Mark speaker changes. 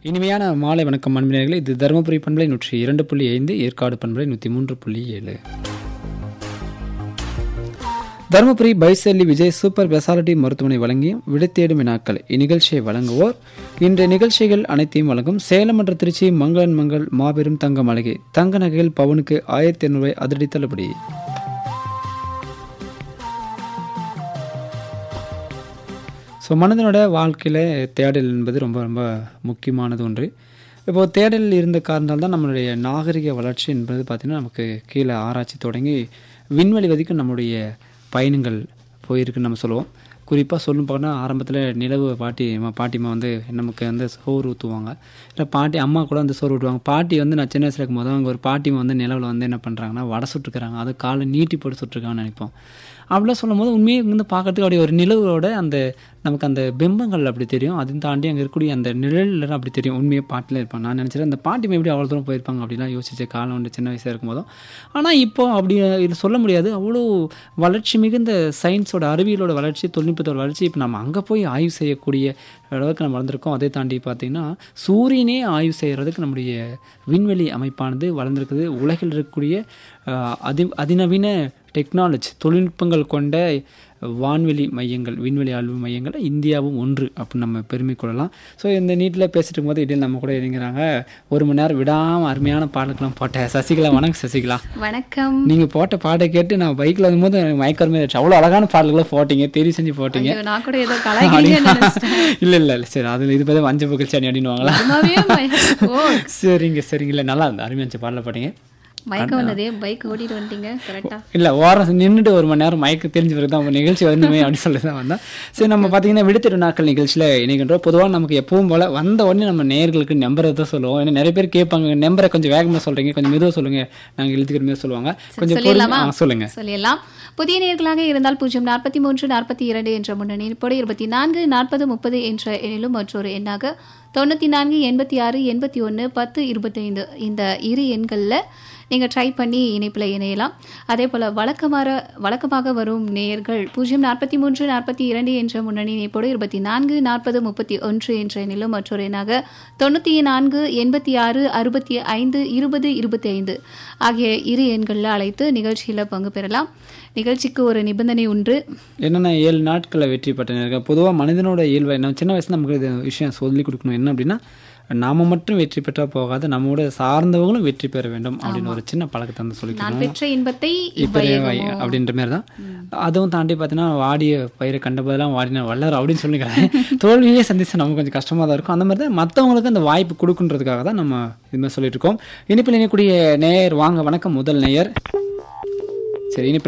Speaker 1: இனிமையான மாலை வணக்கம் அன்பினர்களே இது தருமபுரி பண்பலை நூற்றி இரண்டு புள்ளி ஐந்து ஏற்காடு பண்பலை நூற்றி மூன்று புள்ளி ஏழு தருமபுரி பைசல்லி விஜய் சூப்பர் ஸ்பெஷாலிட்டி மருத்துவமனை வழங்கியும் விடைத்தேடும் வினாக்கள் இந்நிகழ்ச்சியை வழங்குவோர் இன்றைய நிகழ்ச்சிகள் அனைத்தையும் வழங்கும் சேலம் மற்றும் திருச்சி மங்களன் மங்கள் மாபெரும் தங்க மளிகை தங்க நகைகள் பவனுக்கு ஆயிரத்தி ஐநூறு ரூபாய் அதிரடி தள்ளுபடி ஸோ மனிதனோட வாழ்க்கையில் தேடல் என்பது ரொம்ப ரொம்ப முக்கியமானது ஒன்று இப்போது தேடல் இருந்த காரணத்தால் தான் நம்மளுடைய நாகரிக வளர்ச்சி என்பது பார்த்திங்கன்னா நமக்கு கீழே ஆராய்ச்சி தொடங்கி விண்வெளி வரைக்கும் நம்மளுடைய பயணங்கள் போயிருக்குன்னு நம்ம சொல்லுவோம் குறிப்பாக சொல்லும் போனா ஆரம்பத்தில் நிலவு பாட்டி அம்மா பாட்டிம்மா வந்து நமக்கு வந்து சோறு ஊற்றுவாங்க இல்லை பாட்டி அம்மா கூட வந்து சோறு ஊட்டுவாங்க பாட்டி வந்து நான் சின்ன வயசில் இருக்கும்போது அவங்க ஒரு பாட்டிமா வந்து நிலவில் வந்து என்ன பண்ணுறாங்கன்னா வடை சுட்டுக்கிறாங்க அது காலை நீட்டி போட்டு சுட்டுருக்காங்கன்னு நினைப்போம் அப்படிலாம் சொல்லும் போது உண்மையை வந்து பார்க்கறதுக்கு அப்படியே ஒரு நிலவோட அந்த நமக்கு அந்த பிம்பங்கள் அப்படி தெரியும் அதையும் தாண்டி அங்கே இருக்கக்கூடிய அந்த நிழலில் அப்படி தெரியும் உண்மையாக பாட்டில் இருப்பாங்க நான் நினச்சிட்டேன் அந்த பாட்டி எப்படி அவ்வளோ தூரம் போயிருப்பாங்க அப்படிலாம் யோசிச்ச காலம் உண்டு சின்ன வயசாக இருக்கும்போதும் ஆனால் இப்போ அப்படி இது சொல்ல முடியாது அவ்வளோ வளர்ச்சி மிகுந்த சயின்ஸோட அறிவியலோட வளர்ச்சி தொழில்நுட்பத்தோட வளர்ச்சி இப்போ நம்ம அங்கே போய் ஆய்வு செய்யக்கூடிய அளவுக்கு நம்ம வளர்ந்துருக்கோம் அதை தாண்டி பார்த்திங்கன்னா சூரியனே ஆய்வு செய்கிறதுக்கு நம்முடைய விண்வெளி அமைப்பானது வளர்ந்துருக்குது உலகில் இருக்கக்கூடிய அஹ், அதி அதிநவீன டெக்னாலஜி தொழில்நுட்பங்கள் கொண்ட வான்வெளி மையங்கள் விண்வெளி ஆய்வு மையங்கள் இந்தியாவும் ஒன்று அப்படின்னு நம்ம பெருமை கொள்ளலாம் ஸோ இந்த நீட்டில் பேசிட்டு இருக்கும்போது இடையில் நம்ம கூட இறங்குறாங்க ஒரு மணி நேரம் விடாமல் அருமையான பாடல்கள்லாம் போட்டேன் சசிகலா வணக்கம் சசிகலா
Speaker 2: வணக்கம்
Speaker 1: நீங்கள் போட்ட பாட்டை கேட்டு நான் பைக்கில் வரும்போது எனக்கு மயக்கரமே ஆயிடுச்சு அவ்வளோ அழகான பாடல்களை போட்டீங்க தெரிவு செஞ்சு போட்டீங்க
Speaker 2: ஐயோ, நான் கூட ஏதோ கலாய்க்கிறீங்கன்னு நினைச்சிட்டேன்.
Speaker 1: இல்லை இல்லை இல்லை சரி அதில் இது பார்த்து மஞ்சள் புகழ்ச்சி அணி அப்படின்னுவாங்களா
Speaker 2: சும்மாவே மய- ஓ
Speaker 1: சரிங்க சரிங்க இல்லை நல்லா இருந்தது அருமையாச்சு பாடல போட்டீங்க
Speaker 2: மயக்கம் வந்ததே பைக் ஓட்டிட்டு வந்துட்டீங்க கரெக்டா
Speaker 1: இல்லை ஓரம் நின்றுட்டு ஒரு மணி நேரம் மயக்க தெரிஞ்ச பிறகு தான் உங்க நிகழ்ச்சி வரணுமே அப்படின்னு சொல்லி தான் வந்தேன் சரி நம்ம பார்த்தீங்கன்னா விடுத்திரு நாட்கள் நிகழ்ச்சியில் இணைகின்றோம் பொதுவாக நமக்கு எப்பவும் போல வந்த உடனே நம்ம நேயர்களுக்கு நம்பரை தான் சொல்லுவோம் ஏன்னா நிறைய பேர் கேட்பாங்க நம்பரை கொஞ்சம் வேகமாக சொல்கிறீங்க கொஞ்சம் மெதுவாக சொல்லுங்க நாங்கள் எழுத்துக்கிற மாதிரி சொல்லுவாங்க கொஞ்சம் பொறுமை-
Speaker 2: சொல்லிடலாமா
Speaker 1: ஆ, சொல்லுங்க
Speaker 2: சொல்லிடலாம் புதிய நேர்களாக இருந்தால் பூஜ்ஜியம் நாற்பத்தி மூன்று நாற்பத்தி இரண்டு என்ற முன்னணி இப்போது இருபத்தி நான்கு நாற்பது முப்பது என்ற எண்ணிலும் மற்றொரு எண்ணாக தொண்ணூற்றி நான்கு எண்பத்தி ஆறு எண்பத்தி ஒன்று பத்து இருபத்தைந்து இந்த இரு எண்களில் நீங்கள் ட்ரை பண்ணி இணைப்பில் இணையலாம் அதே போல் வழக்கமாக வழக்கமாக வரும் நேயர்கள் பூஜ்ஜியம் நாற்பத்தி மூன்று நாற்பத்தி இரண்டு என்ற முன்னணி இணைப்போடு இருபத்தி நான்கு நாற்பது முப்பத்தி ஒன்று என்ற எண்ணிலும் மற்றொரு எண்ணாக தொண்ணூற்றி நான்கு எண்பத்தி ஆறு அறுபத்தி ஐந்து இருபது இருபத்தி ஐந்து ஆகிய இரு எண்களில் அழைத்து நிகழ்ச்சியில் பங்கு பெறலாம் நிகழ்ச்சிக்கு ஒரு நிபந்தனை உண்டு
Speaker 1: என்னென்ன ஏழு நாட்களில் வெற்றி பெற்ற பொதுவாக மனிதனோட இயல்பை நம்ம சின்ன வயசுல நமக்கு இது விஷயம் சொல்லி கொடுக்கணும் என்ன அப்படின்னா நாம மட்டும் வெற்றி பெற்றால் போகாது நம்மோட சார்ந்தவங்களும் வெற்றி பெற வேண்டும் அப்படின்னு ஒரு சின்ன பழக்கத்தை வந்து சொல்லி
Speaker 2: நான் பெற்ற இன்பத்தை
Speaker 1: இப்போ
Speaker 2: இவ்வையகமோ.
Speaker 1: அப்படின்ற மாதிரி தான் அதுவும் தாண்டி பார்த்தீங்கன்னா வாடிய பயிரை கண்ட போதெல்லாம் வாடின வல்லர் அப்படின்னு சொல்லிக்கிறேன் தோல்வியே சந்திச்சா நமக்கு கொஞ்சம் கஷ்டமாக தான் இருக்கும் அந்த மாதிரி தான் மற்றவங்களுக்கு அந்த வாய்ப்பு கொடுக்குன்றதுக்காக தான் நம்ம இது மாதிரி சொல்லிட்டு இருக்கோம் இனிப்பில் இணையக்கூடிய நேயர் வாங்க வணக்கம் முதல் நேயர் சரி இனிப்பில்